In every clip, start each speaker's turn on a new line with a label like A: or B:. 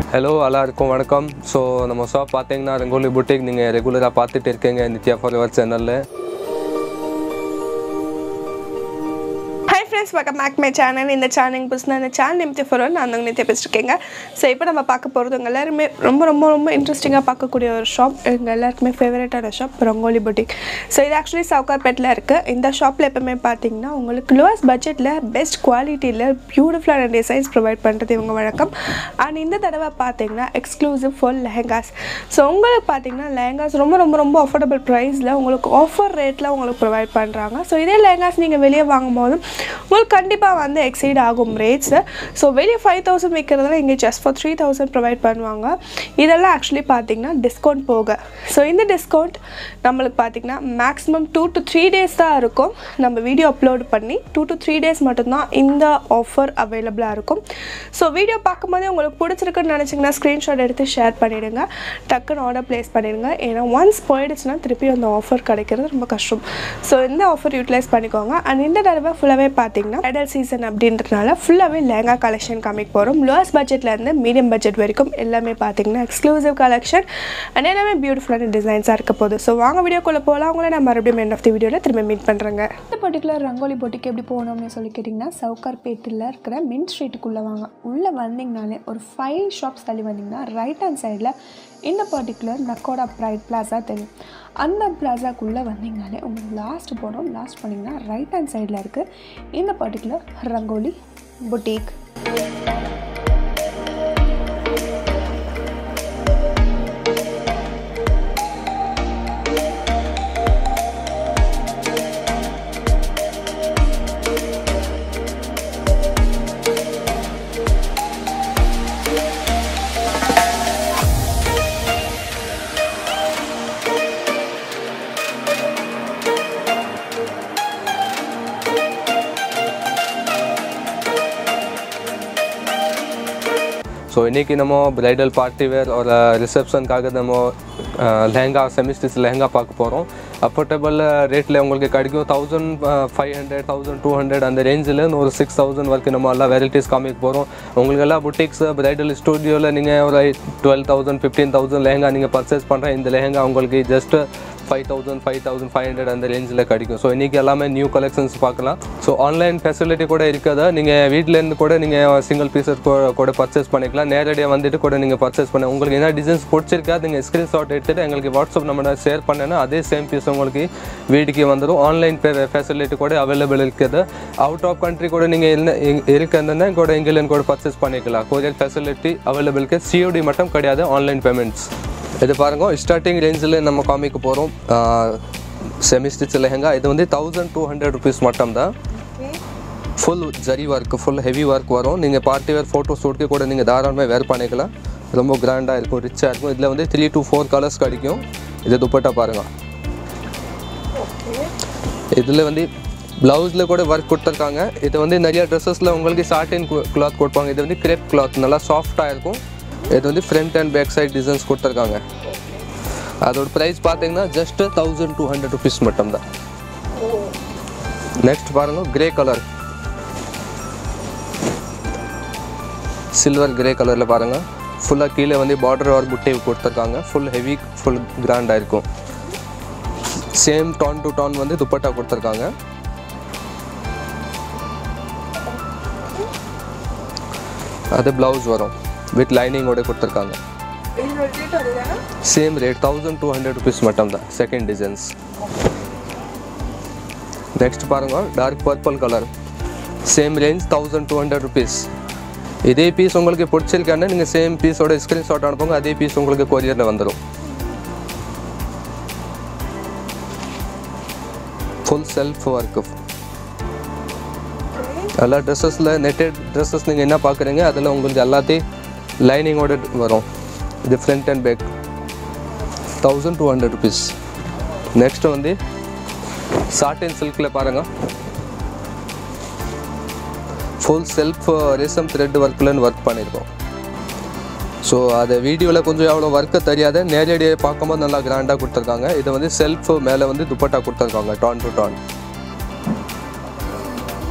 A: hello எல்லாருக்கும் வணக்கம் so நம்ம ஷாப் பார்த்தீங்கன்னா ரங்கோலி புட்டிக் நீங்கள் ரெகுலராக பார்த்துட்டு இருக்கீங்க நித்யா ஃபாலோவர் சேனலில்
B: hi friends welcome back my channel இந்த சேனல் புதுசுனா இந்த சேனல் நிமித்தி ஃபோர் நான் வந்து நித்திய பேசிட்டுருக்கேங்க ஸோ இப்போ நம்ம பார்க்க போகிறது உங்கள் எல்லாருமே ரொம்ப ரொம்ப ரொம்ப இன்ட்ரெஸ்டிங்காக பார்க்கக்கூடிய ஒரு ஷாப் எங்கள் எல்லாருக்குமே ஃபேவரட்டான ஷாப் ரங்கோலி புட்டிக் ஸோ இது ஆக்சுவலி சவுகார்பேட்டில் இருக்குது இந்த ஷாப்பில் எப்பவுமே பார்த்தீங்கன்னா உங்களுக்கு லோவஸ்ட் பட்ஜெட்டில் பெஸ்ட் குவாலிட்டியில் பியூட்டிஃபுல்லான டிசைன்ஸ் ப்ரொவைட் பண்ணுறது இவங்க வழக்கம் அண்ட் இந்த தடவை பார்த்தீங்கன்னா எக்ஸ்க்ளூசிவ் ஃபார் லெஹங்காஸ் ஸோ உங்களுக்கு பார்த்தீங்கன்னா லெஹங்காஸ் ரொம்ப ரொம்ப ரொம்ப அஃபோர்டபுள் ப்ரைஸில் உங்களுக்கு ஆஃபர் ரேட்டில் உங்களுக்கு ப்ரொவைட் பண்ணுறாங்க ஸோ இதே லெஹங்காஸ் நீங்கள் வெளியே வாங்கும்போது உங்களுக்கு கண்டிப்பாக வந்து எக்ஸைட் ஆகும் ரேட்ஸு ஸோ வெளியே ஃபைவ் தௌசண்ட் விற்கிறதுல இங்கே just for three thousand provide பண்ணுவாங்க இதெல்லாம் ஆக்சுவலி பார்த்தீங்கன்னா டிஸ்கவுண்ட் போக ஸோ இந்த டிஸ்கவுண்ட் நம்மளுக்கு பார்த்தீங்கன்னா maximum two to three days தான் இருக்கும் நம்ம வீடியோ அப்லோட் பண்ணி டூ டு த்ரீ டேஸ் மட்டும்தான் இந்த ஆஃபர் அவைலபிளாக இருக்கும் ஸோ வீடியோ பார்க்கும்போதே உங்களுக்கு பிடிச்சிருக்குன்னு நினச்சிங்கன்னா ஸ்க்ரீன்ஷாட் எடுத்து ஷேர் பண்ணிவிடுங்க டக்குன்னு ஆர்டர் ப்ளேஸ் பண்ணிடுங்க ஏன்னா ஒன்ஸ் போயிடுச்சுன்னா திருப்பி அந்த ஆஃபர் கிடைக்கிறது ரொம்ப கஷ்டம் ஸோ இந்த ஆஃபர் யூட்டிலைஸ் பண்ணிக்கோங்க அண்ட் இந்த தடவை ஃபுல்லாகவே பார்த்தீங்கன்னா ஐடல் சீசன் அப்படின்றதுனால ஃபுல்லாகவே லெஹங்கா கலெக்ஷன் காமிக்க போகிறோம் லோவஸ்ட் பட்ஜெட்லேருந்து மீடியம் பட்ஜெட் வரைக்கும் எல்லாமே பார்த்தீங்கன்னா எக்ஸ்க்ளூசிவ் கலெக்ஷன் அண்ட் எல்லாமே பியூட்டிஃபுல்லான டிசைன்ஸாக இருக்க போகுது ஸோ வாங்க வீடியோக்குள்ளே போகலாம் உங்களை நான் மறுபடியும் எண்ட் ஆஃப் தி வீடியோவில் திரும்ப மீட் பண்ணுறேங்க
C: இந்த பர்டிகுலர் ரங்கோலி போட்டிக்கு எப்படி போகணும்னு சொல்லி கேட்டிங்கன்னா சவுகார்பேட்டில் இருக்கிற மின் ஸ்ட்ரீட்டுக்குள்ளே வாங்க உள்ளே வந்தீங்கனாலே ஒரு ஃபைவ் ஷாப்ஸ் தள்ளி வந்தீங்கன்னா ரைட் ஹேண்ட் சைடில் இந்த பர்டிகுலர் நக்கோடா ப்ரைட் பிளாஸா தெரியும் அந்த பிளாஸாக்குள்ளே வந்தீங்கனாலே உங்களுக்கு லாஸ்ட் போனோம் லாஸ்ட் பண்ணிங்கன்னா ரைட் ஹேண்ட் சைடில் இருக்குது இந்த பர்டிகுலர் ரங்கோலி புட்டீக்
A: ஸோ இன்றைக்கி நம்ம பிரைடல் பார்ட்டி வேர் ஒரு ரிசப்ஷனுக்காக நம்ம லெஹங்கா செமிஸ்டிஸ் லெஹங்கா பார்க்க போகிறோம் அஃபோர்டபுள் ரேட்டில் உங்களுக்கு கிடைக்கும் thousand five hundred thousand two hundred அந்த ரேஞ்சில் ஒரு சிக்ஸ் தௌசண்ட் வரைக்கும் நம்ம எல்லாம் வெரைட்டிஸ் காமிக்க போகிறோம் உங்களுக்கு எல்லாம் புட்டிக்ஸ் பிரைடல் ஸ்டூடியோவில் நீங்கள் ஒரு twelve thousand fifteen thousand lehenga நீங்கள் பர்ச்சேஸ் பண்ணுற இந்த லெஹங்கா உங்களுக்கு just five thousand five thousand five hundred அந்த ரேஞ்சில் கிடைக்கும் ஸோ இன்றைக்கி எல்லாமே நியூ கலெக்ஷன்ஸ் பார்க்கலாம் ஸோ ஆன்லைன் ஃபெசிலிட்டி கூட இருக்குது நீங்கள் வீட்டிலேருந்து கூட நீங்கள் சிங்கிள் பீசஸ் கூட பர்ச்சேஸ் பண்ணிக்கலாம் நேரடியாக வந்துட்டு கூட நீங்கள் பர்ச்சேஸ் பண்ண உங்களுக்கு என்ன டிசைன்ஸ் பிடிச்சிருக்கா நீங்கள் ஸ்க்ரீன்ஷாட் எடுத்துகிட்டு எங்களுக்கு வாட்ஸ்அப் நம்பர் ஷேர் பண்ணேன்னா அதே சேம் பீஸ் உங்களுக்கு வீட்டுக்கு வந்துடும் ஆன்லைன் ஃபெசிலிட்டி கூட அவைலபிள் இருக்குது அவுட் ஆஃப் கண்ட்ரி கூட நீங்கள் இல்லை இருக்குதுன்னா கூட இங்கிலேருந்து கூட பர்ச்சேஸ் பண்ணிக்கலாம் கொரியர் ஃபெசிலிட்டி அவைலபிள் இருக்குது சிஓடி மட்டும் கிடையாது ஆன்லைன் பேமெண்ட்ஸ் இது பாருங்க ஸ்டார்டிங் ரேஞ்சில் நம்ம காமிக்க போகிறோம் செமி ஸ்டிச் லெஹங்கா இது வந்து தௌசண்ட் டூ ஹண்ட்ரட் ருபீஸ் மட்டும் தான் full zari work full heavy work வரும் நீங்கள் பார்ட்டி வேர் ஃபோட்டோ ஷூட்க்கு கூட நீங்கள் தாராளமாக வேர் பண்ணிக்கலாம் ரொம்ப கிராண்டாக இருக்கும் ரிச்சாக இருக்கும் இதில் வந்து த்ரீ டு ஃபோர் கலர்ஸ் கிடைக்கும் இது துப்பட்டா பாருங்கள் இதில் வந்து ப்ளவுஸில் கூட ஒர்க் கொடுத்துருக்காங்க இது வந்து நிறைய ட்ரெஸ்ஸஸில் உங்களுக்கு சாட்டின் கிளாத் கொடுப்பாங்க இது வந்து கிரேப் கிளாத் நல்லா சாஃப்டாக இருக்கும் இது வந்து front and back side designs கொடுத்துருக்காங்க அதோட ப்ரைஸ் பார்த்தீங்கன்னா just thousand two hundred rupees மட்டும்தான் நெக்ஸ்ட் பாருங்க கிரே கலர் சில்வர் கிரே கலரில் பாருங்கள் ஃபுல்லாக கீழே வந்து பார்டர் ஒர்க் புட்டை கொடுத்துருக்காங்க ஃபுல் ஹெவி ஃபுல் கிராண்டாக இருக்கும் சேம் டான் டு டான் வந்து துப்பட்டா கொடுத்துருக்காங்க அது ப்ளவுஸ் வரும் வித் லைனிங்கோட கொடுத்துருக்காங்க same rate thousand two hundred rupees மட்டும் தான் செகண்ட் டிசைன்ஸ் நெக்ஸ்ட் பாருங்க dark purple colour same range thousand two hundred rupees இதே பீஸ் உங்களுக்கு பிடிச்சிருக்கான்னு நீங்கள் சேம் பீஸோட ஸ்க்ரீன்ஷாட் அனுப்புங்க அதே பீஸ் உங்களுக்கு கொரியரில் வந்துடும் ஃபுல் செல்ஃப் ஒர்க்கு எல்லா ட்ரெஸ்ஸஸில் நெட்டட் ட்ரெஸ்ஸஸ் நீங்கள் என்ன பார்க்குறீங்க அதில் உங்களுக்கு எல்லாத்தையும் லைனிங்கோட வரும் இது front and back thousand two hundred rupees next வந்து சாட்டின் சில்கில் பாருங்கள் ஃபுல் செல்ஃப் ரேசம் த்ரெட் ஒர்க்கில் ஒர்க் பண்ணியிருக்கோம் ஸோ அது வீடியோவில் கொஞ்சம் அவ்வளோ ஒர்க்கு தெரியாத நேரடியாக பார்க்கும்போது நல்லா கிராண்டாக கொடுத்துருக்காங்க இது வந்து செல்ஃப் மேலே வந்து துப்பட்டா கொடுத்துருக்காங்க டான் டு டான்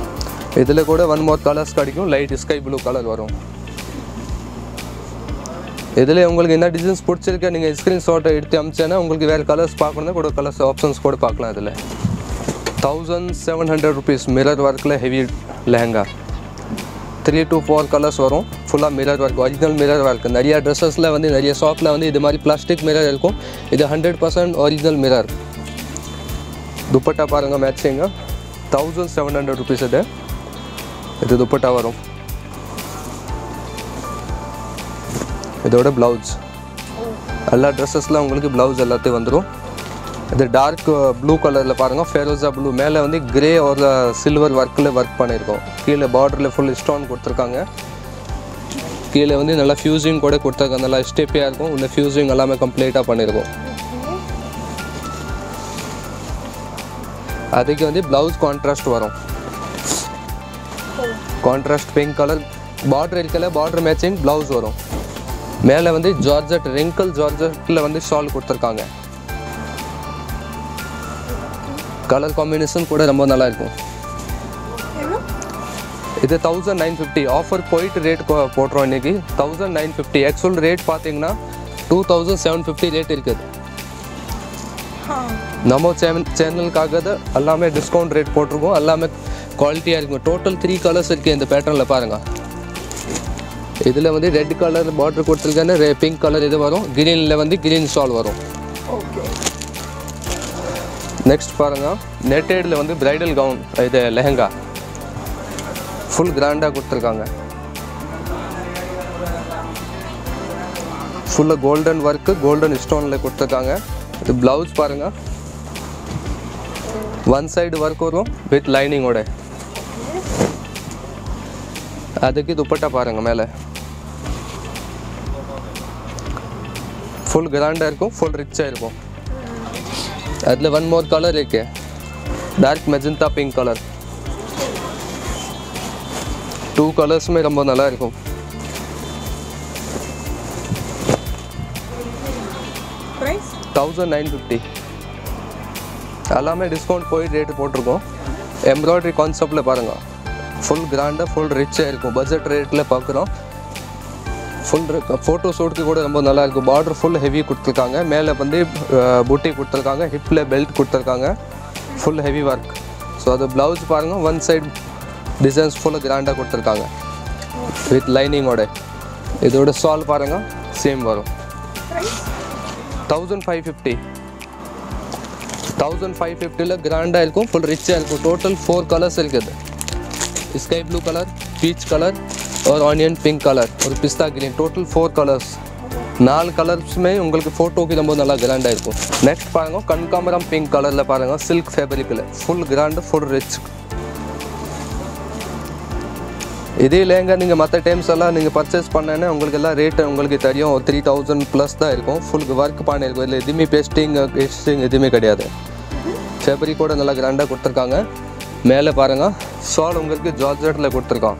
A: இதில் கூட ஒன் மோர் கலர்ஸ் கிடைக்கும் லைட் ஸ்கை ப்ளூ கலர் வரும் இதில் உங்களுக்கு என்ன டிசைன்ஸ் பிடிச்சிருக்க நீங்கள் ஸ்க்ரீன்ஷாட்டை எடுத்து அமிச்சேன்னா உங்களுக்கு வேறு கலர்ஸ் பார்க்கணுன்னா கூட கலர்ஸ் ஆப்ஷன்ஸ் கூட பார்க்கலாம் இதில் thousand seven hundred rupees mirror ஒர்க்கில் heavy lehenga three to four colours வரும் ஃபுல்லாக mirror work original mirror work நிறைய ட்ரெஸ்ஸஸில் வந்து நிறைய ஷாப்பில் வந்து இது மாதிரி பிளாஸ்டிக் மிரர் இருக்கும் இது hundred percent original mirror dupatta பாருங்கள் மேட்சிங்க தௌசண்ட் செவன் ஹண்ட்ரட் ருபீஸ் இது இது துப்பட்டா வரும் இதோட ப்ளவுஸ் எல்லா ட்ரெஸ்ஸஸில் உங்களுக்கு ப்ளவுஸ் எல்லாத்தையும் வந்துடும் இது டார்க் ப்ளூ கலரில் பாருங்கள் ஃபெரோசா ப்ளூ மேலே வந்து கிரே ஒரு சில்வர் ஒர்க்கில் ஒர்க் பண்ணியிருக்கோம் கீழே பார்டரில் ஃபுல் ஸ்டோன் கொடுத்துருக்காங்க கீழே வந்து நல்லா ஃபியூசிங் கூட கொடுத்துருக்காங்க நல்லா ஸ்டெப்பியாக இருக்கும் உள்ள ஃபியூசிங் எல்லாமே கம்ப்ளீட்டாக பண்ணியிருக்கோம் அதுக்கு வந்து ப்ளவுஸ் கான்ட்ராஸ்ட் வரும் கான்ட்ராஸ்ட் பிங்க் கலர் பார்டர் இருக்கல பார்டர் மேட்சிங் ப்ளவுஸ் வரும் மேலே வந்து ஜார்ஜட் ரிங்கிள் ஜார்ஜட்டில் வந்து ஷால் கொடுத்துருக்காங்க கலர் காம்பினேஷன் கூட ரொம்ப நல்லா இருக்கும் இது தௌசண்ட் நைன் ஃபிஃப்டி ஆஃபர் போயிட்டு ரேட் போடுறோம் இன்னைக்கு thousand nine fifty actual rate பார்த்தீங்கன்னா two thousand seven fifty rate இருக்குது நம்ம சேனல் சேனலுக்காக தான் எல்லாமே டிஸ்கவுண்ட் ரேட் போட்டிருக்கோம் எல்லாமே குவாலிட்டியாக இருக்கும் டோட்டல் த்ரீ கலர்ஸ் இருக்குது இந்த பேட்டர்னில் பாருங்கள் இதில் வந்து ரெட் கலர் பார்டர் கொடுத்துருக்காங்க ரெ பிங்க் கலர் இது வரும் க்ரீனில் வந்து க்ரீன் ஷால் வரும் நெக்ஸ்ட் பாருங்கள் நெட்டேடில் வந்து பிரைடல் கவுன் இது லெஹங்கா ஃபுல் கிராண்டாக கொடுத்துருக்காங்க ஃபுல்லாக கோல்டன் ஒர்க்கு கோல்டன் ஸ்டோனில் கொடுத்துருக்காங்க இது ப்ளவுஸ் பாருங்கள் ஒன் சைடு ஒர்க் வரும் வித் லைனிங்கோட அதுக்கு துப்பட்டா பாருங்க மேலே ஃபுல் கிராண்டாக இருக்கும் ஃபுல் ரிச்சாக இருக்கும் அதில் ஒன் மோர் கலர் இருக்கு dark magenta pink colour two கலர்ஸுமே ரொம்ப நல்லா இருக்கும்
B: ப்ரைஸ்
A: தௌசண்ட் நைன் ஃபிஃப்டி எல்லாமே டிஸ்கவுண்ட் போய் ரேட்டு போட்டிருக்கோம் எம்ப்ராய்டரி கான்செப்டில் பாருங்கள் ஃபுல் கிராண்டாக ஃபுல் ரிச்சாக இருக்கும் பட்ஜெட் ரேட்டில் பார்க்குறோம் ஃபுல் ஃபோட்டோ ஷூட்டுக்கு கூட ரொம்ப நல்லா இருக்கும் பார்டர் ஃபுல் ஹெவி கொடுத்துருக்காங்க மேலே வந்து புட்டி கொடுத்துருக்காங்க ஹிப்பில் பெல்ட் கொடுத்துருக்காங்க ஃபுல் ஹெவி ஒர்க் ஸோ அது ப்ளவுஸ் பாருங்கள் ஒன் சைடு டிசைன்ஸ் ஃபுல்லாக கிராண்டாக கொடுத்துருக்காங்க வித் லைனிங்கோட இதோட சால் பாருங்கள் சேம் வரும் thousand five fifty thousand five ஃபிஃப்டியில் கிராண்டாக இருக்கும் ஃபுல் ரிச்சாக இருக்கும் டோட்டல் ஃபோர் கலர்ஸ் இருக்குது sky blue colour peach colour और ஆனியன் பிங்க் கலர் ஒரு pista green total four colours நாலு கலர்ஸுமே உங்களுக்கு ஃபோட்டோக்கு ரொம்ப நல்லா கிராண்டாக இருக்கும் நெக்ஸ்ட் பாருங்க கண்காமரம் பிங்க் கலரில் பாருங்கள் சில்க் ஃபேப்ரிக்கில் ஃபுல் கிராண்டு ஃபுல் ரிச் இதே லேங்க நீங்கள் மற்ற டைம்ஸ் எல்லாம் நீங்கள் பர்ச்சேஸ் பண்ணேன்னா உங்களுக்கு எல்லாம் ரேட்டு உங்களுக்கு தெரியும் த்ரீ தௌசண்ட் ப்ளஸ் தான் இருக்கும் ஃபுல் ஒர்க் பண்ணியிருக்கும் இல்லை எதுவுமே பேஸ்டிங் பேஸ்டிங் எதுவுமே கிடையாது ஃபேப்ரிக் கூட நல்லா கிராண்டாக கொடுத்துருக்காங்க மேலே பாருங்கள் ஷால் உங்களுக்கு ஜார்ஜெட்டில் கொடுத்துருக்கான்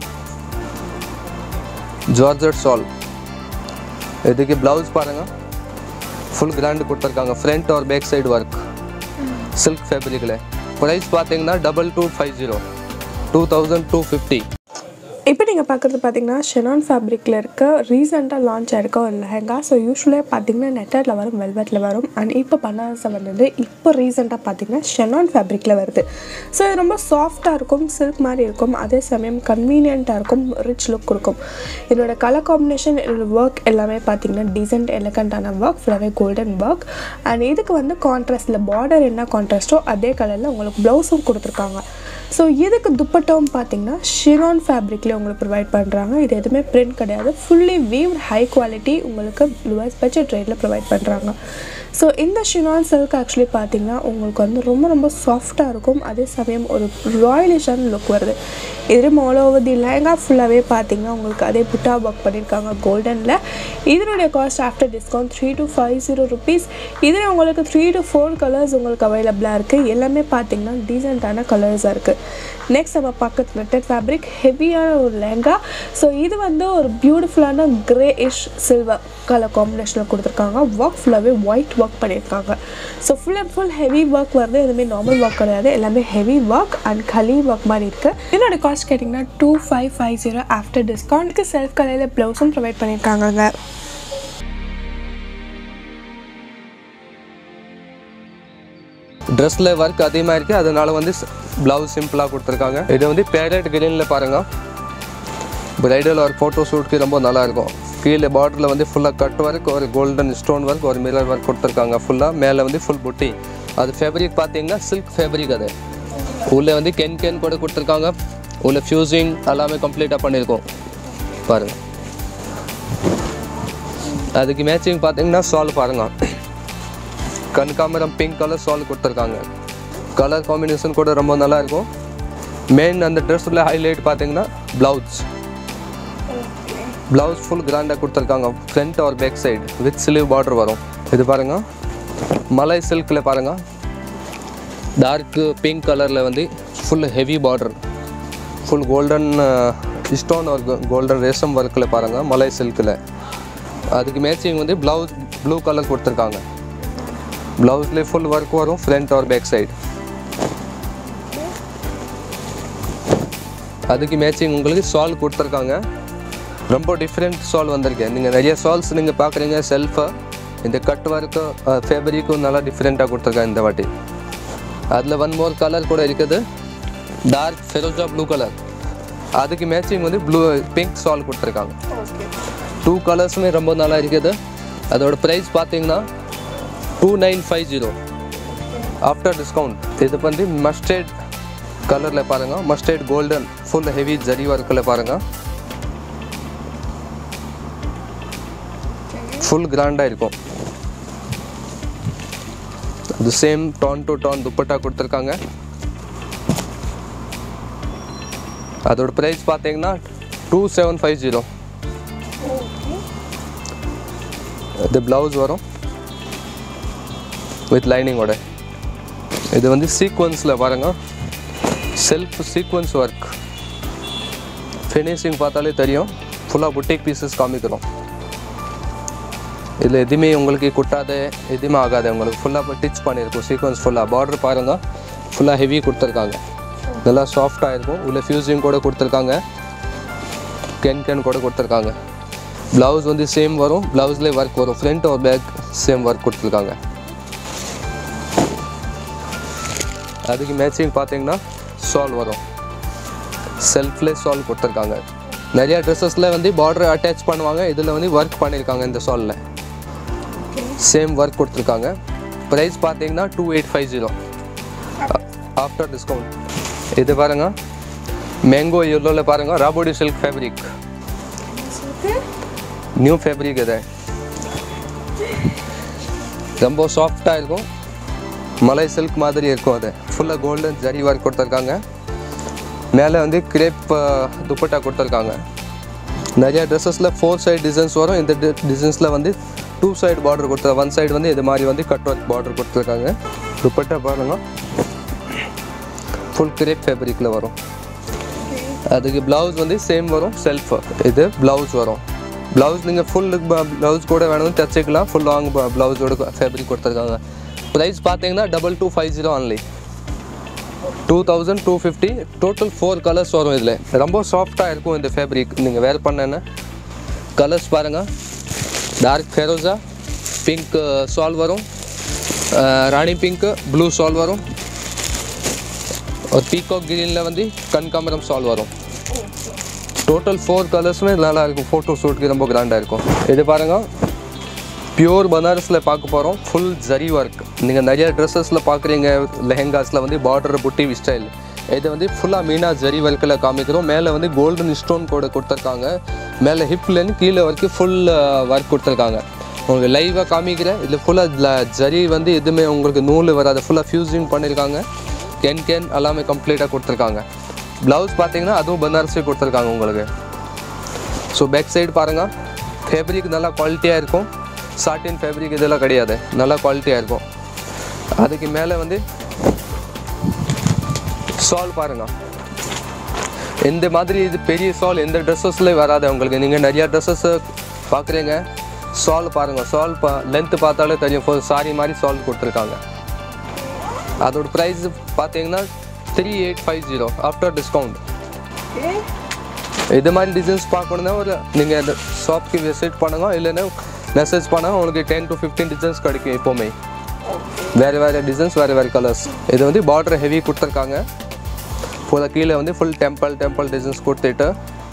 A: ஜார்ஜெட் ஷால் இதுக்கு ப்ளவுஸ் பாருங்கள் ஃபுல் கிராண்டு கொடுத்துருக்காங்க front or back side work silk ஃபேப்ரிக்கில் ப்ரைஸ் பார்த்தீங்கன்னா double two five zero two thousand two fifty
B: இப்போ நீங்கள் பார்க்குறது பார்த்தீங்கன்னா ஷெனான் ஃபேப்ரிக்கில் இருக்க ரீசெண்டாக லான்ச் ஆயிருக்க ஒரு லெஹங்கா ஸோ யூஸ்வலாக பார்த்தீங்கன்னா நெட்டரில் வரும் வெல்வெட்டில் வரும் அண்ட் இப்போ பனாரஸை வந்தது இப்போ ரீசெண்டாக பார்த்தீங்கன்னா ஷெனான் ஃபேப்ரிக்கில் வருது ஸோ இது ரொம்ப சாஃப்டாக இருக்கும் சில்க் மாதிரி இருக்கும் அதே சமயம் கன்வீனியண்ட்டாக இருக்கும் ரிச் லுக் கொடுக்கும் இதோட கலர் காம்பினேஷன் இதோட ஒர்க் எல்லாமே பார்த்தீங்கன்னா டீசென்ட் எலகண்டான ஒர்க் ஃபுல்லாகவே கோல்டன் ஒர்க் அண்ட் இதுக்கு வந்து கான்ட்ராஸ்டில் பார்டர் என்ன கான்ட்ராஸ்ட்டோ அதே கலரில் உங்களுக்கு ப்ளவுஸும் கொடுத்துருக்காங்க ஸோ இதுக்கு துப்பட்டாவும் பார்த்தீங்கன்னா ஷிரான் ஃபேப்ரிக்லேயே உங்களுக்கு ப்ரொவைட் பண்ணுறாங்க இது எதுவுமே பிரிண்ட் கிடையாது ஃபுல்லி வீவ்ட் ஹை குவாலிட்டி உங்களுக்கு லுவஸ் பட்ஜெட் ரேட்டில் ப்ரொவைட் பண்ணுறாங்க ஸோ இந்த ஷினான் சில்க் ஆக்சுவலி பார்த்தீங்கன்னா உங்களுக்கு வந்து ரொம்ப ரொம்ப சாஃப்டாக இருக்கும் அதே சமயம் ஒரு ராயலிஷான லுக் வருது இது ஆல் ஓவர் தி லெஹங்கா ஃபுல்லாகவே பார்த்தீங்கன்னா உங்களுக்கு அதே புட்டா ஒர்க் பண்ணியிருக்காங்க கோல்டனில் இதனுடைய cost after discount three two five zero rupees இதில் உங்களுக்கு த்ரீ டு ஃபோர் கலர்ஸ் உங்களுக்கு அவைலபிளாக இருக்குது எல்லாமே பார்த்தீங்கன்னா டீசெண்டான கலர்ஸாக இருக்குது நெக்ஸ்ட் நம்ம பக்கத்து நெட்டட் ஃபேப்ரிக் ஹெவியான ஒரு லெஹங்கா ஸோ இது வந்து ஒரு பியூட்டிஃபுல்லான கிரே இஷ் சில்வர் கலர் காம்பினேஷனில் கொடுத்துருக்காங்க ஒர்க் ஃபுல்லாகவே ஒயிட் ஒர்க் பண்ணியிருக்காங்க so full and full heavy work வருது எதுவுமே நார்மல் ஒர்க் கிடையாது எல்லாமே ஹெவி ஒர்க் அண்ட் கலி ஒர்க் மாதிரி இருக்குது இதோட காஸ்ட் கேட்டிங்கன்னா two five five zero after டிஸ்கவுண்ட்க்கு செல்ஃப் கலையில் ப்ளவுஸும் ப்ரொவைட் பண்ணியிருக்காங்க
A: ட்ரெஸ்ஸில் ஒர்க் அதிகமாக இருக்குது அதனால வந்து ப்ளவுஸ் சிம்பிளாக கொடுத்துருக்காங்க இது வந்து பேரட் கிரீனில் பாருங்கள் பிரைடல் ஒரு ஃபோட்டோ ஷூட்க்கு ரொம்ப நல்லா இருக்கும் கீழே பார்டரில் வந்து ஃபுல்லாக கட் ஒர்க் ஒரு கோல்டன் ஸ்டோன் ஒர்க் ஒரு மிரர் ஒர்க் கொடுத்துருக்காங்க ஃபுல்லாக மேலே வந்து ஃபுல் புட்டி அது ஃபேப்ரிக் பார்த்தீங்கன்னா சில்க் ஃபேப்ரிக் அது உள்ளே வந்து கென் கென் கூட கொடுத்துருக்காங்க உள்ள ஃபியூசிங் எல்லாமே கம்ப்ளீட்டாக பண்ணியிருக்கோம் பாருங்கள் அதுக்கு மேட்சிங் பார்த்தீங்கன்னா சால் பாருங்கள் கனகாமரம் பிங்க் கலர் சால் கொடுத்துருக்காங்க கலர் காம்பினேஷன் கூட ரொம்ப நல்லா இருக்கும் மெயின் அந்த ட்ரெஸ்ஸில் ஹைலைட் பார்த்தீங்கன்னா ப்ளவுஸ் ப்ளவுஸ் ஃபுல் கிராண்டாக கொடுத்துருக்காங்க ஃப்ரண்ட் ஒரு back side with sleeve border வரும் இது பாருங்கள் மலை சில்கில் பாருங்கள் டார்க் பிங்க் கலரில் வந்து full heavy border full golden stone work golden ரேஷம் ஒர்க்கில் பாருங்கள் மலை சில்கில் அதுக்கு மேட்சிங் வந்து ப்ளவுஸ் ப்ளூ கலர் கொடுத்துருக்காங்க ப்ளவுஸ்லேயே ஃபுல் ஒர்க் வரும் ஃப்ரண்ட் ஒரு பேக் சைடு அதுக்கு மேட்சிங் உங்களுக்கு சால் கொடுத்துருக்காங்க ரொம்ப டிஃப்ரெண்ட் சால் வந்திருக்கு நீங்கள் நிறைய சால்ஸ் நீங்கள் பார்க்குறீங்க செல்ஃபாக இந்த கட் ஒர்க்கும் ஃபேப்ரிக்கும் நல்லா டிஃப்ரெண்ட்டாக கொடுத்துருக்காங்க இந்த வாட்டி அதில் ஒன் மோர் கலர் கூட இருக்குது டார்க் ஃபெரோஜா ப்ளூ கலர் அதுக்கு மேட்சிங் வந்து ப்ளூ பிங்க் சால் கொடுத்துருக்காங்க டூ கலர்ஸுமே ரொம்ப நல்லா இருக்குது அதோட ப்ரைஸ் பார்த்தீங்கன்னா two nine five zero after discount இது வந்து மஸ்டர்ட் கலரில் பாருங்கள் mustard golden full heavy zari ஒர்க்கில் பாருங்கள் ஃபுல் கிராண்டாக இருக்கும் அது same tone to tone dupatta கொடுத்துருக்காங்க அதோட ப்ரைஸ் பார்த்தீங்கன்னா டூ செவன் ஃபைவ் ஜீரோ இது ப்ளவுஸ் வரும் வித் லைனிங்கோட இது வந்து சீக்வன்ஸில் பாருங்க செல்ஃப் சீக்வன்ஸ் ஒர்க் ஃபினிஷிங் பார்த்தாலே தெரியும் ஃபுல்லாக புட்டிக் பீசஸ் காமிக்கிறோம் இதில் எதுவுமே உங்களுக்கு குட்டாது எதுவுமே ஆகாது உங்களுக்கு ஃபுல்லாக டிச் பண்ணியிருக்கும் சீக்வன்ஸ் ஃபுல்லாக பார்டர் பாருங்கள் ஃபுல்லாக ஹெவி கொடுத்துருக்காங்க நல்லா சாஃப்டாக இருக்கும் உள்ள ஃபியூசிங் கூட கொடுத்துருக்காங்க கென் கென் கூட கொடுத்துருக்காங்க ப்ளவுஸ் வந்து சேம் வரும் ப்ளவுஸ்லேயே ஒர்க் வரும் ஃப்ரண்ட் ஒரு பேக் சேம் ஒர்க் கொடுத்துருக்காங்க அதுக்கு மேட்சிங் பார்த்தீங்கன்னா சால் வரும் செல்ஃப்லேயே சால் கொடுத்துருக்காங்க நிறைய ட்ரெஸ்ஸஸில் வந்து பார்டர் அட்டாச் பண்ணுவாங்க இதில் வந்து ஒர்க் பண்ணியிருக்காங்க இந்த சாலில் சேம் ஒர்க் கொடுத்துருக்காங்க ப்ரைஸ் பார்த்தீங்கன்னா two eight five zero after discount இது பாருங்க மேங்கோ எல்லோவில் பாருங்க ராபோடி சில்க் ஃபேப்ரிக் நியூ ஃபேப்ரிக் இது ரொம்ப சாஃப்டாக இருக்கும் மலை சில்க் மாதிரி இருக்கும் அது ஃபுல்லாக கோல்டன் ஜரி ஒர்க் கொடுத்துருக்காங்க மேலே வந்து கிரேப் துப்பட்டா கொடுத்துருக்காங்க நிறைய ட்ரெஸ்ஸஸில் ஃபோர் சைடு டிசைன்ஸ் வரும் இந்த டிசைன்ஸில் வந்து டூ சைடு பார்டர் கொடுத்து ஒன் சைடு வந்து இது மாதிரி வந்து கட் ஒர்க் பார்டர் கொடுத்துருக்காங்க துப்பட்டா பாருங்க ஃபுல் கிரேப் ஃபேப்ரிக்கில் வரும் அதுக்கு ப்ளவுஸ் வந்து சேம் வரும் செல்ஃப் இது ப்ளவுஸ் வரும் ப்ளவுஸ் நீங்கள் ஃபுல் ப்ளவுஸ் கூட வேணும் தச்சுக்கலாம் ஃபுல் லாங் ப்ளவுஸோட ஃபேப்ரிக் கொடுத்துருக்காங்க ப்ரைஸ் பார்த்தீங்கன்னா double two five zero only two thousand two fifty total four colours வரும் இதில் ரொம்ப சாஃப்டாக இருக்கும் இந்த ஃபேப்ரிக் நீங்கள் வேர் பண்ணேன்னு கலர்ஸ் பாருங்கள் டார்க் ஃபெரோசா பிங்க் சால் வரும் அஹ் ராணி பிங்க் ப்ளூ சால் வரும் ஒரு பீகாக் கிரீனில் வந்து கண்காமரம் சால் வரும் டோட்டல் ஃபோர் கலர்ஸுமே நல்லா இருக்கும் ஃபோட்டோ ஷூட்க்கு ரொம்ப கிராண்டாக இருக்கும் இது பாருங்கள் பியூர் பனாரஸில் பார்க்க போகிறோம் ஃபுல் ஜரி ஒர்க் நீங்கள் நிறைய ட்ரெஸ்ஸஸில் பார்க்குறீங்க லெஹெங்காஸில் வந்து பார்டர் புட்டி ஸ்டைல் இது வந்து ஃபுல்லாக மீனா ஜரி ஒர்க்கில் காமிக்கிறோம் மேலே வந்து கோல்டன் ஸ்டோன் கூட கொடுத்துருக்காங்க மேலே ஹிப்லேருந்து கீழே வரைக்கும் ஃபுல் ஒர்க் கொடுத்துருக்காங்க உங்களுக்கு லைவாக காமிக்கிறேன் இதில் ஃபுல்லாக ஜரி வந்து எதுவுமே உங்களுக்கு நூல் வராது ஃபுல்லாக ஃபியூசிங் பண்ணியிருக்காங்க கேன் கேன் எல்லாமே கம்ப்ளீட்டாக கொடுத்துருக்காங்க ப்ளவுஸ் பார்த்தீங்கன்னா அதுவும் பனாரஸே கொடுத்துருக்காங்க உங்களுக்கு ஸோ பேக் சைடு பாருங்கள் ஃபேப்ரிக் நல்லா குவாலிட்டியாக இருக்கும் சாட்டின் ஃபேப்ரிக் இதெல்லாம் கிடையாது நல்லா குவாலிட்டியாக இருக்கும் அதுக்கு மேலே வந்து சால் பாருங்கள் இந்த மாதிரி இது பெரிய சால் எந்த ட்ரெஸ்ஸஸ்லேயும் வராது உங்களுக்கு நீங்கள் நிறையா ட்ரெஸ்ஸஸ் பார்க்குறீங்க சால் பாருங்கள் சால் பா லென்த்து பார்த்தாலே தெரியும் ஃபோ சாரி மாதிரி சால் கொடுத்துருக்காங்க அதோட ப்ரைஸ் பார்த்தீங்கன்னா three eight five zero after discount இது மாதிரி டிசைன்ஸ் பார்க்கணுன்னா ஒரு நீங்கள் அந்த ஷாப்க்கு விசிட் பண்ணுங்க இல்லைன்னா மெசேஜ் பண்ணால் உங்களுக்கு டென் டு ஃபிஃப்டீன் டிசைன்ஸ் கிடைக்கும் எப்போவுமே வேறு வேறு டிசைன்ஸ் வேறு வேறு கலர்ஸ் இது வந்து பார்டர் ஹெவி கொடுத்துருக்காங்க போல கீழே வந்து ஃபுல் டெம்பிள் டெம்பிள் டிசைன்ஸ் கொடுத்துட்டு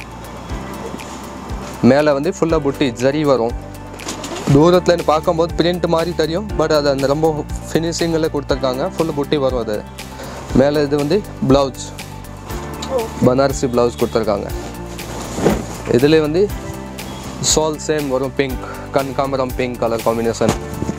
A: மேலே வந்து ஃபுல்லாக புட்டி ஜரி வரும் தூரத்தில் இருந்து பார்க்கும்போது பிரிண்ட் மாதிரி தெரியும் பட் அது அந்த ரொம்ப ஃபினிஷிங்கில் கொடுத்துருக்காங்க ஃபுல் புட்டி வரும் அது மேலே இது வந்து ப்ளவுஸ் பனாரசி ப்ளவுஸ் கொடுத்துருக்காங்க இதில் வந்து சால் சேம் வரும் பிங்க் கண்காமரம் பிங்க் கலர் காம்பினேஷன்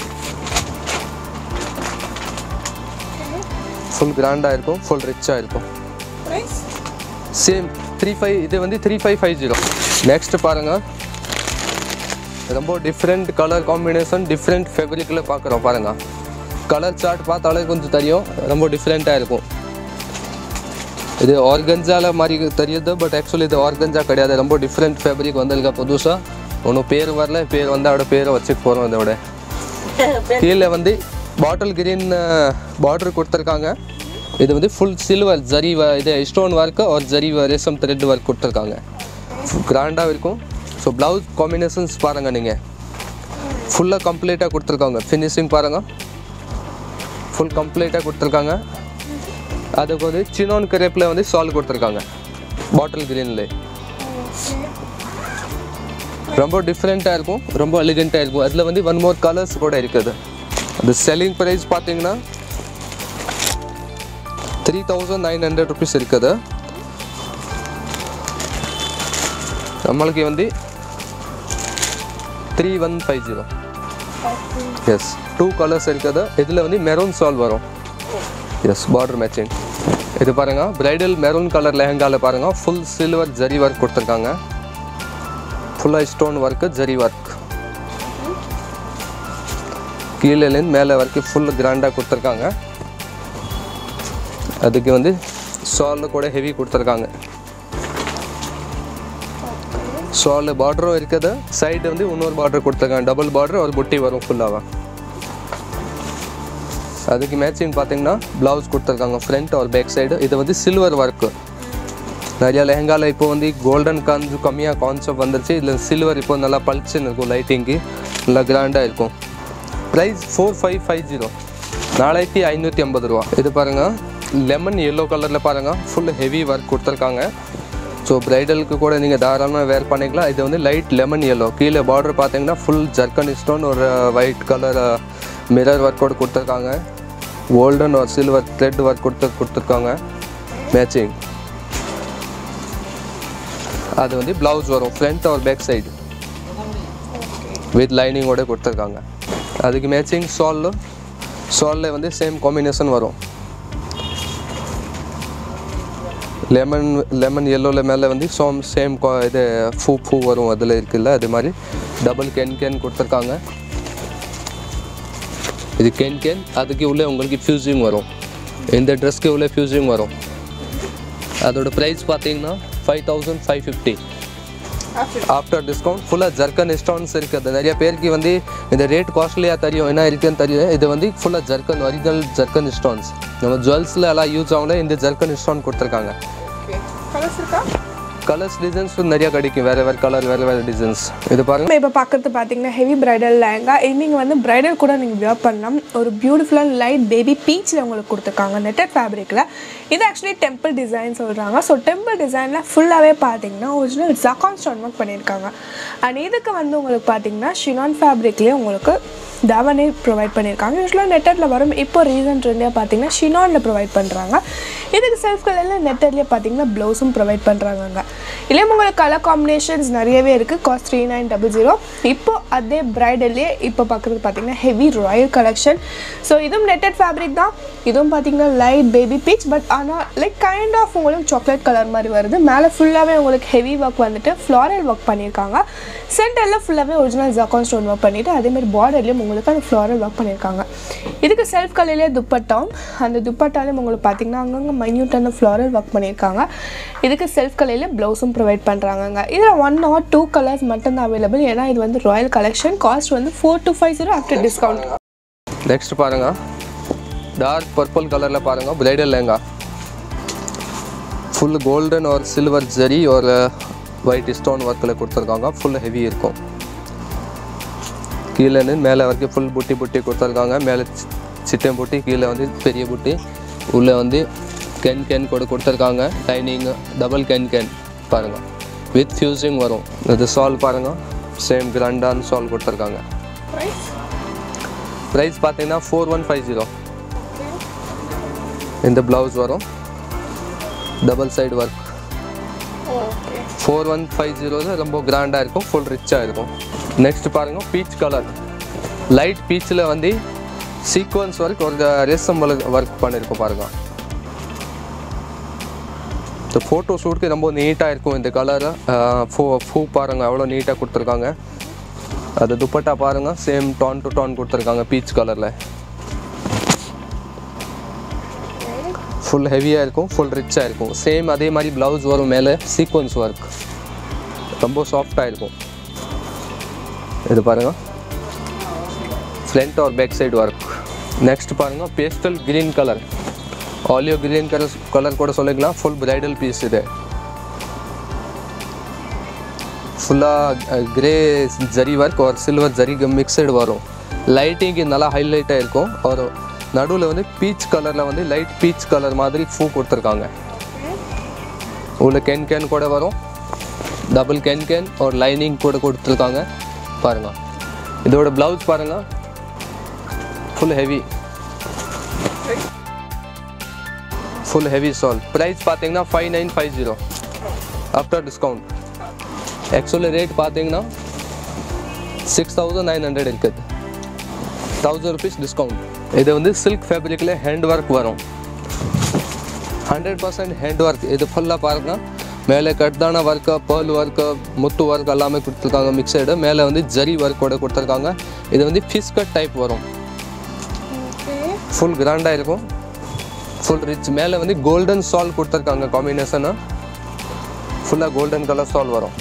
A: ஃபுல் கிராண்டாக இருக்கும் ஃபுல் ரிச்சாக இருக்கும்
B: ப்ரைஸ்
A: சேம் த்ரீ ஃபைவ் இது வந்து three five five zero next பாருங்கள் ரொம்ப டிஃப்ரெண்ட் கலர் காம்பினேஷன் டிஃப்ரெண்ட் ஃபேப்ரிக்கில் பார்க்குறோம் பாருங்கள் கலர் சார்ட் பார்த்தாலே கொஞ்சம் தெரியும் ரொம்ப டிஃப்ரெண்ட்டாக இருக்கும் இது ஆர்கன்ஜால மாதிரி தெரியுது பட் ஆக்சுவலி இது ஆர்கன்ஜா கிடையாது ரொம்ப டிஃப்ரெண்ட் ஃபேப்ரிக் வந்திருக்க புதுசாக ஒன்றும் பேர் வரல பேர் வந்து அவட பேரை வச்சுக்க போகிறோம் இதோட கீழே வந்து பாட்டில் கிரீன் பார்டர் கொடுத்துருக்காங்க இது வந்து ஃபுல் சில்வர் ஜரி வ- இது ஸ்டோன் ஒர்க்கு ஒரு ஜரி வ- ரேசம் த்ரெட் ஒர்க் கொடுத்துருக்காங்க கிராண்டாக இருக்கும் ஸோ ப்ளவுஸ் காம்பினேஷன்ஸ் பாருங்கள் நீங்கள் ஃபுல்லாக கம்ப்ளீட்டாக கொடுத்துருக்காங்க ஃபினிஷிங் பாருங்கள் ஃபுல் கம்ப்ளீட்டாக கொடுத்துருக்காங்க அதுக்கு வந்து சினோன் கிரேப்பில் வந்து சால் கொடுத்துருக்காங்க பாட்டில் கிரீனில் ரொம்ப டிஃப்ரெண்ட்டாக இருக்கும் ரொம்ப எலிகெண்ட்டாக இருக்கும் அதில் வந்து ஒன் மோர் கலர்ஸ் கூட இருக்குது அது செல்லிங் ப்ரைஸ் பார்த்தீங்கன்னா three thousand nine hundred rupees இருக்குது நம்மளுக்கு வந்து three one five zero yes two colours இருக்குது இதில் வந்து மெரூன் சால் வரும் எஸ் பார்டர் மேட்சிங் இது பாருங்கள் பிரைடல் மெரூன் கலர் லெஹங்காவில் பாருங்கள் ஃபுல் சில்வர் ஜரி ஒர்க் கொடுத்துருக்காங்க ஃபுல்லாக ஸ்டோன் ஒர்க்கு ஜரி ஒர்க் கீழேலேருந்து மேலே வரைக்கும் ஃபுல் கிராண்டாக கொடுத்துருக்காங்க அதுக்கு வந்து சாலில் கூட ஹெவி கொடுத்துருக்காங்க ஷால் பார்டரும் இருக்குது சைடு வந்து இன்னொரு பார்டர் கொடுத்துருக்காங்க டபுள் பார்டர் ஒரு புட்டி வரும் ஃபுல்லாக அதுக்கு மேட்சிங் பார்த்தீங்கன்னா ப்ளவுஸ் கொடுத்துருக்காங்க ஃப்ரண்ட் ஒரு பேக் சைடு இது வந்து சில்வர் ஒர்க்கு நிறையா லெஹங்காவில் இப்போ வந்து கோல்டன் கொஞ்சம் கம்மியாக கான்செப்ட் வந்துருச்சு இதில் சில்வர் இப்போ நல்லா பளிச்சுன்னு இருக்கும் லைட்டிங்கு நல்லா கிராண்டாக இருக்கும் price four five five zero நாலாயிரத்தி ஐநூற்றி ஐம்பது ரூபா இது பாருங்கள் லெமன் எல்லோ கலரில் பாருங்கள் ஃபுல் ஹெவி ஒர்க் கொடுத்துருக்காங்க ஸோ ப்ரைடலுக்கு கூட நீங்கள் தாராளமாக வேர் பண்ணிக்கலாம் இது வந்து லைட் லெமன் எல்லோ கீழே பார்டர் பார்த்தீங்கன்னா ஃபுல் ஜர்க்கன் ஸ்டோன் ஒரு ஒயிட் கலர் மிரர் ஒர்க்கோட கொடுத்துருக்காங்க கோல்டன் ஒரு சில்வர் த்ரெட் ஒர்க் கொடுத்து கொடுத்துருக்காங்க மேட்சிங் அது வந்து ப்ளவுஸ் வரும் ஃப்ரண்ட் ஒரு பேக் சைடு வித் லைனிங்கோட கொடுத்துருக்காங்க அதுக்கு மேட்சிங் ஷால் ஷாலில் வந்து சேம் காம்பினேஷன் வரும் லெமன் லெமன் எல்லோவில் மேலே வந்து சோம் சேம் இது பூ பூ வரும் அதில் இருக்குல்ல அது மாதிரி டபுள் கேன் கேன் கொடுத்துருக்காங்க இது கேன் கேன் அதுக்கு உள்ளே உங்களுக்கு ஃபியூசிங் வரும் இந்த ட்ரெஸ்க்கு உள்ளே ஃபியூசிங் வரும் அதோட ப்ரைஸ் பார்த்தீங்கன்னா five thousand five fifty after discount ஃபுல்லாக ஜர்க்கன் ஸ்டோன்ஸ் இருக்குது நிறைய பேருக்கு வந்து இந்த ரேட் காஸ்ட்லியாக தெரியும் என்ன இருக்குன்னு தெரியும் இது வந்து ஃபுல்லாக ஜர்க்கன் ஒரிஜினல் ஜர்க்கன் ஸ்டோன்ஸ் நம்ம ஜுவல்ஸில் எல்லாம் யூஸ் ஆகல இந்த ஜர்க்கன் ஸ்டோன் கொடுத்துருக்காங்க
B: ஓகே கலர்ஸ் இருக்கா
A: கலர்ஸ் டிசைன்ஸ் நிறைய கிடைக்கும் வேறு வேறு கலர் வேறு வேறு டிசைன்ஸ் இது பாருங்க
B: நம்ம இப்போ பார்க்குறது பார்த்தீங்கன்னா ஹெவி பிரைடல் லேங்கா நீங்கள் வந்து பிரைடல் கூட நீங்கள் வியர் பண்ணலாம் ஒரு பியூட்டிஃபுல்லான லைட் பேபி பீச்சில் உங்களுக்கு கொடுத்துருக்காங்க நெட்டட் ஃபேப்ரிக்கில் இது ஆக்சுவலி டெம்பிள் டிசைன் சொல்கிறாங்க ஸோ டெம்பிள் டிசைனில் ஃபுல்லாகவே பார்த்தீங்கன்னா ஒரிஜினல் ஜக்கான் ஸ்டோன் ஒர்க் பண்ணியிருக்காங்க அண்ட் இதுக்கு வந்து உங்களுக்கு பார்த்தீங்கன்னா ஷினான் ஃபேப்ரிக்லேயே உங்களுக்கு தாவனே ப்ரொவைட் பண்ணியிருக்காங்க யூஸ்வலாக நெட்டடில் வரும் இப்போ ரீசன்ட் ட்ரெண்டியாக பார்த்தீங்கன்னா ஷினானில் ப்ரொவைட் பண்ணுறாங்க இதுக்கு செல்ஃப் கலரில் நெட்டட்லேயே பார்த்தீங்கன்னா ப்ளவுஸும் ப்ரொவைட் பண்ணுறாங்க இல்லையும் உங்களுக்கு கலர் காம்பினேஷன்ஸ் நிறையவே இருக்குது cost three nine double zero இப்போ அதே பிரைடல்லே இப்போ பார்க்குறது பார்த்தீங்கன்னா ஹெவி ராயல் கலெக்ஷன் ஸோ இதுவும் நெட்டட் ஃபேப்ரிக் தான் இதுவும் பார்த்தீங்கன்னா லைட் பேபி பீச் பட் ஆனால் லைக் கைண்ட் ஆஃப் உங்களுக்கு சாக்லேட் கலர் மாதிரி வருது மேலே ஃபுல்லாகவே உங்களுக்கு ஹெவி ஒர்க் வந்துட்டு ஃப்ளாரல் ஒர்க் பண்ணியிருக்காங்க சென்டரில் ஃபுல்லாகவே ஒரிஜினல் ஜக்கான் ஸ்டோன் ஒர்க் பண்ணிவிட்டு அதேமாதிரி பார்டர்லேயும் உங்களுக்கு அந்த ஃப்ளாரல் ஒர்க் பண்ணியிருக்காங்க இதுக்கு செல்ஃப் கலர்லேயே துப்பட்டாவும் அந்த துப்பட்டாலையும் உங்களுக்கு பார்த்தீங்கன்னா அங்கங்கே மைன்யூட்டான ஃப்ளாரல் ஒர்க் பண்ணியிருக்காங்க இதுக்கு செல்ஃப் கலரில் ப்ளவுஸும் ப்ரொவைட் பண்ணுறாங்க இதில் ஒன் ஆர் டூ கலர்ஸ் மட்டும்தான் அவைலபிள் ஏன்னா இது வந்து ராயல் கலெக்ஷன் காஸ்ட் வந்து four to five zero after discount
A: next பாருங்க டார்க் பர்பிள் கலரில் பாருங்க பிரைடல் லெஹங்கா ஃபுல் கோல்டன் ஒரு சில்வர் ஜரி ஒரு ஒயிட் ஸ்டோன் ஒர்க்கில் கொடுத்துருக்காங்க ஃபுல் ஹெவி இருக்கும் கீழேருந்து மேலே வரைக்கும் ஃபுல் புட்டி புட்டி கொடுத்துருக்காங்க மேலே சிட்டம் புட்டி கீழே வந்து பெரிய புட்டி உள்ளே வந்து கேன் கேன் கூட கொடுத்துருக்காங்க லைனிங் டபுள் கேன் கேன் பாருங்கள் வித் ஃபியூசிங் வரும் இது சால் பாருங்கள் சேம் கிராண்டான சால் கொடுத்துருக்காங்க
B: ப்ரைஸ்
A: ப்ரைஸ் பார்த்தீங்கன்னா ஃபோர் ஒன் ஃபைவ் ஜீரோ இந்த ப்ளவுஸ் வரும் double side work
B: okay
A: four one five ஜீரோவில் ரொம்ப கிராண்டாக இருக்கும் ஃபுல் ரிச்சாக இருக்கும் நெக்ஸ்ட் பாருங்கள் பீச் கலர் லைட் பீச்சில் வந்து சீக்வன்ஸ் ஒர்க் ஒரு ரேசம் ஒர்க் பண்ணியிருக்கோம் பாருங்கள் இந்த ஃபோட்டோ ஷூட்க்கு ரொம்ப நீட்டாக இருக்கும் இந்த கலர் ஃபூ பூ பாருங்கள் அவ்வளோ நீட்டாக கொடுத்துருக்காங்க அது துப்பட்டா பாருங்கள் சேம் டான் டு டான் கொடுத்துருக்காங்க பீச் கலரில் ஃபுல் ஹெவியாக இருக்கும் ஃபுல் ரிச்சாக இருக்கும் சேம் அதே மாதிரி ப்ளவுஸ் வரும் மேலே சீக்வன்ஸ் ஒர்க் ரொம்ப சாஃப்டாக இருக்கும் இது பாருங்கள் front or back side work next பாருங்கள் pastel green colour olive green colour colour கூட சொல்லிக்கலாம் ஃபுல் பிரைடல் பீஸ் இது ஃபுல்லாக கிரே ஜரி ஒர்க் ஒரு சில்வர் ஜரி மிக்சடு வரும் லைட்டிங்கு நல்லா ஹைலைட்டாக இருக்கும் ஒரு நடுவில் வந்து பீச் கலரில் வந்து லைட் பீச் கலர் மாதிரி பூ கொடுத்துருக்காங்க உள்ள கேன் கேன் கூட வரும் டபுள் கேன் கேன் ஒரு லைனிங் கூட கொடுத்துருக்காங்க பாருங்கள் இதோட ப்ளவுஸ் பாருங்கள் full heavy full heavy shawl price பார்த்தீங்கன்னா five nine five zero after discount actually rate பார்த்தீங்கன்னா சிக்ஸ் தௌசண்ட் நைன் ஹண்ட்ரட் இருக்குது தௌசண்ட் ருபீஸ் டிஸ்கவுண்ட் இது வந்து சில்க் ஃபேப்ரிக்கில் ஹேண்ட் ஒர்க் வரும் ஹண்ட்ரட் பர்சன்ட் ஹேண்ட் ஒர்க் இது ஃபுல்லாக பாருங்க மேலே கட்தான ஒர்க்கு பேர்ல் ஒர்க்கு முத்து ஒர்க் எல்லாமே கொடுத்துருக்காங்க மிக்சடு மேலே வந்து ஜரி ஒர்க் கூட கொடுத்துருக்காங்க இது வந்து ஃபிஷ் கட் டைப் வரும்
B: ஓகே
A: ஃபுல் கிராண்டாக இருக்கும் ஃபுல் ரிச் மேலே வந்து கோல்டன் சால் கொடுத்துருக்காங்க காம்பினேஷனு ஃபுல்லாக கோல்டன் கலர் சால் வரும்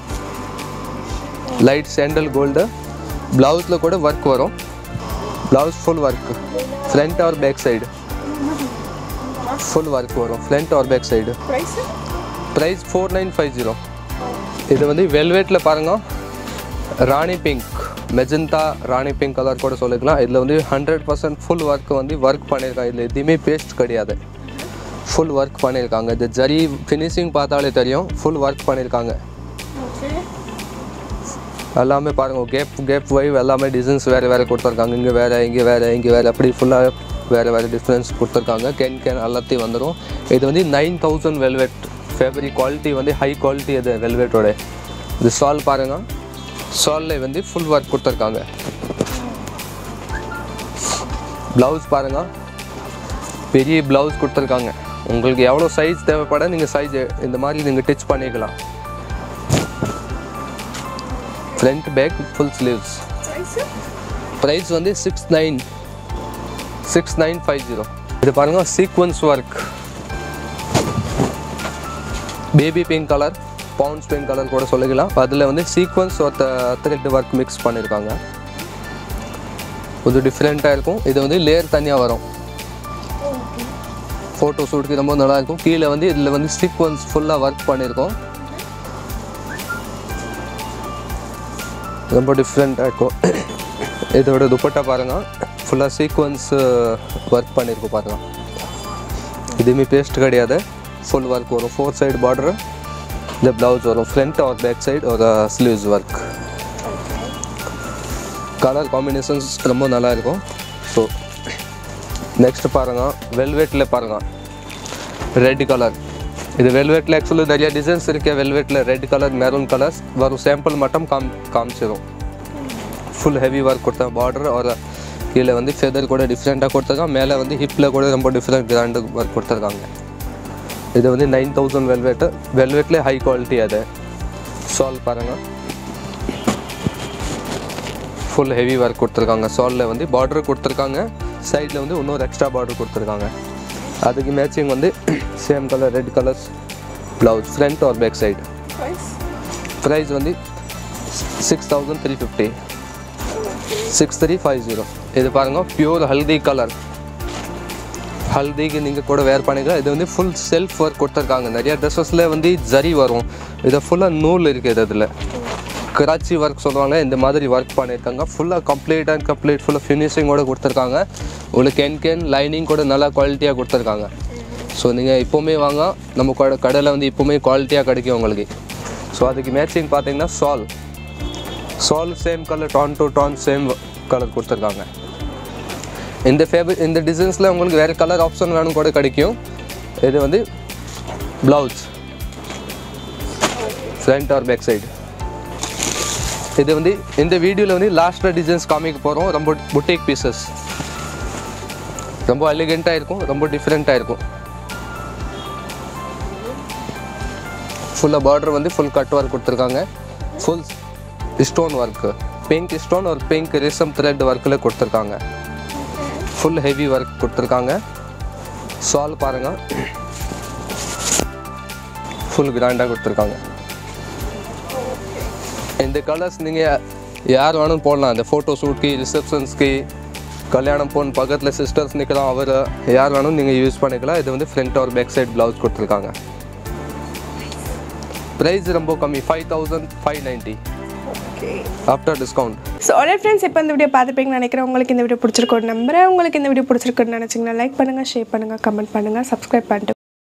A: லைட் சாண்டல் கோல்டு ப்ளவுஸில் கூட ஒர்க் வரும் blouse full work front or back side full work வரும் front or back side
B: price
A: price four nine five zero இது வந்து வெல்வெட்டில் பாருங்க rani pink magenta rani pink colour கூட சொல்லிக்கலாம் இதில் வந்து ஹண்ட்ரட் பர்சன்ட் ஃபுல் ஒர்க் வந்து ஒர்க் பண்ணியிருக்காங்க இதில் எதுவுமே பேஸ்ட் கிடையாது ஃபுல் ஒர்க் பண்ணியிருக்காங்க இந்த ஜரி ஃபினிஷிங் பார்த்தாலே தெரியும் ஃபுல் ஒர்க் பண்ணியிருக்காங்க
B: ஓகே
A: எல்லாமே பாருங்கள் கேப் கேப் வைவ் எல்லாமே டிசைன்ஸ் வேறு வேறு கொடுத்துருக்காங்க இங்கே வேறு இங்கே வேறு இங்கே வேறு அப்படி ஃபுல்லாக வேறு வேறு டிஃப்ரென்ஸ் கொடுத்துருக்காங்க கேன் கேன் எல்லாத்தையும் வந்துடும் இது வந்து nine thousand velvet fabric quality வந்து ஹை குவாலிட்டி அது வெல்வெட்டோட இது சால் பாருங்கள் சாலில் வந்து ஃபுல் ஒர்க் கொடுத்துருக்காங்க ப்ளவுஸ் பாருங்கள் பெரிய ப்ளவுஸ் கொடுத்துருக்காங்க உங்களுக்கு எவ்வளோ சைஸ் தேவைப்பட நீங்கள் சைஸ் இந்த மாதிரி நீங்கள் டிச் பண்ணிக்கலாம் front back full sleeves
B: price
A: price வந்து six nine six nine five zero இது பாருங்கள் sequins work baby pink colour பவுன்ஸ் பிங்க் கலர் கூட சொல்லிக்கலாம் அதில் வந்து சீக்வன்ஸ் த்ரெட் ஒர்க் மிக்ஸ் பண்ணியிருக்காங்க இது டிஃப்ரெண்ட்டாக இருக்கும் இது வந்து லேயர் தனியாக வரும் ஃபோட்டோ ஷூட்டுக்கு ரொம்ப நல்லா இருக்கும் கீழே வந்து இதில் வந்து சீக்வன்ஸ் ஃபுல்லாக ஒர்க் பண்ணியிருக்கோம் ரொம்ப டிஃப்ரெண்ட்டாக இருக்கும் இதோட துப்பட்டா பாருங்கள் ஃபுல்லாக சீக்வன்ஸ் ஒர்க் பண்ணியிருக்கோம் பாருங்கள் இதுவுமே பேஸ்ட் கிடையாது ஃபுல் ஒர்க் வரும் ஃபோர் சைடு பார்டர் இந்த ப்ளவுஸ் வரும் ஃப்ரண்ட் ஆர் பேக் சைடு ஒரு ஸ்லீவ்ஸ் ஒர்க் கலர் காம்பினேஷன்ஸ் ரொம்ப நல்லா இருக்கும் ஸோ நெக்ஸ்ட் பாருங்கள் வெல்வெட்டில் பாருங்கள் ரெட் கலர் இது வெல்வெட்டில் ஆக்சுவலி நிறைய டிசைன்ஸ் இருக்கு வெல்வெட்டில் ரெட் கலர் மெரூன் கலர்ஸ் வரும் சாம்பிள் மட்டும் காம் காமிச்சிடும் ஃபுல் ஹெவி ஒர்க் கொடுத்தேன் பார்டர் ஒரு கீழே வந்து ஃபெதர் கூட டிஃப்ரெண்ட்டாக கொடுத்துருக்காங்க மேலே வந்து ஹிப்பில் கூட ரொம்ப டிஃப்ரெண்ட் கிராண்டு ஒர்க் கொடுத்துருக்காங்க இது வந்து நைன் தௌசண்ட் வெல்வெட்டு வெல்வெட்லேயே ஹை குவாலிட்டி அது சால் பாருங்கள் ஃபுல் ஹெவி ஒர்க் கொடுத்துருக்காங்க சாலில் வந்து பார்டர் கொடுத்துருக்காங்க சைடில் வந்து இன்னொரு எக்ஸ்ட்ரா பார்டர் கொடுத்துருக்காங்க அதுக்கு மேட்சிங் வந்து same colour red colours blouse front or back side
B: price
A: price வந்து six thousand three fifty six three five zero இது பாருங்கள் பியூர் ஹல்தி கலர் ஹல்திக்கு நீங்கள் கூட வேர் பண்ணிக்கலாம் இது வந்து ஃபுல் செல்ஃப் ஒர்க் கொடுத்துருக்காங்க நிறைய ட்ரெஸ்ஸஸில் வந்து ஜரி வரும் இது ஃபுல்லாக நூல் இருக்குது இதில் கராச்சி ஒர்க் சொல்லுவாங்க இந்த மாதிரி ஒர்க் பண்ணியிருக்காங்க ஃபுல்லாக கம்ப்ளீட் அண்ட் கம்ப்ளீட் ஃபுல்லாக ஃபினிஷிங்கோட கொடுத்துருக்காங்க உங்களுக்கு கேன் கேன் லைனிங் கூட நல்லா குவாலிட்டியாக கொடுத்துருக்காங்க ஸோ நீங்கள் இப்போவுமே வாங்க நம்ம கடை கடையில் வந்து இப்போவுமே குவாலிட்டியாக கிடைக்கும் உங்களுக்கு ஸோ அதுக்கு மேட்சிங் பார்த்தீங்கன்னா shawl shawl same colour tone to tone same colour கொடுத்துருக்காங்க இந்த ஃபேப்ரிக் இந்த டிசைன்ஸில் உங்களுக்கு வேறு கலர் ஆப்ஷன் வேணும் கூட கிடைக்கும் இது வந்து blouse front or back side இது வந்து இந்த வீடியோவில் வந்து லாஸ்ட்டில் டிசைன்ஸ் காமிக்க போகிறோம் ரொம்ப புட்டிக் பீசஸ் ரொம்ப எலிகெண்ட்டாக இருக்கும் ரொம்ப டிஃப்ரெண்ட்டாக இருக்கும் ஃபுல்லாக பார்டர் வந்து ஃபுல் கட் ஒர்க் கொடுத்துருக்காங்க full stone work pink stone ஒரு பிங்க் ரேசம் த்ரெட் ஒர்க்கில் கொடுத்துருக்காங்க ஃபுல் ஹெவி ஒர்க் கொடுத்துருக்காங்க சால் பாருங்கள் ஃபுல் கிராண்டாக கொடுத்துருக்காங்க இந்த கலர்ஸ் நீங்கள் யார் வேணும் போடலாம் இந்த ஃபோட்டோ ஷூட்க்கு ரிசப்ஷன்ஸ்க்கு கல்யாணம் போன் பக்கத்தில் சிஸ்டர்ஸ் நிற்கலாம் அவர் யார் வேணும் நீங்கள் யூஸ் பண்ணிக்கலாம் இது வந்து ஃப்ரண்ட் ஒரு பேக் சைடு ப்ளவுஸ் கொடுத்துருக்காங்க ப்ரைஸ் ரொம்ப கம்மி five thousand five ninety
B: okay
A: after discount
B: so already friends இப்போ இந்த வீடியோ பார்த்துப்பீங்கன்னு நினைக்கிறேன் உங்களுக்கு இந்த வீடியோ பிடிச்சிருக்கோம் நம்புறேன் உங்களுக்கு இந்த வீடியோ பிடிச்சிருக்குன்னு நினச்சிங்கன்னா லைக் பண்ணுங்கள் ஷேர் பண்ணுங்கள் கமெண்ட் பண்ணுங்கள் சப்ஸ்கிரைப் பண்ணிட்டு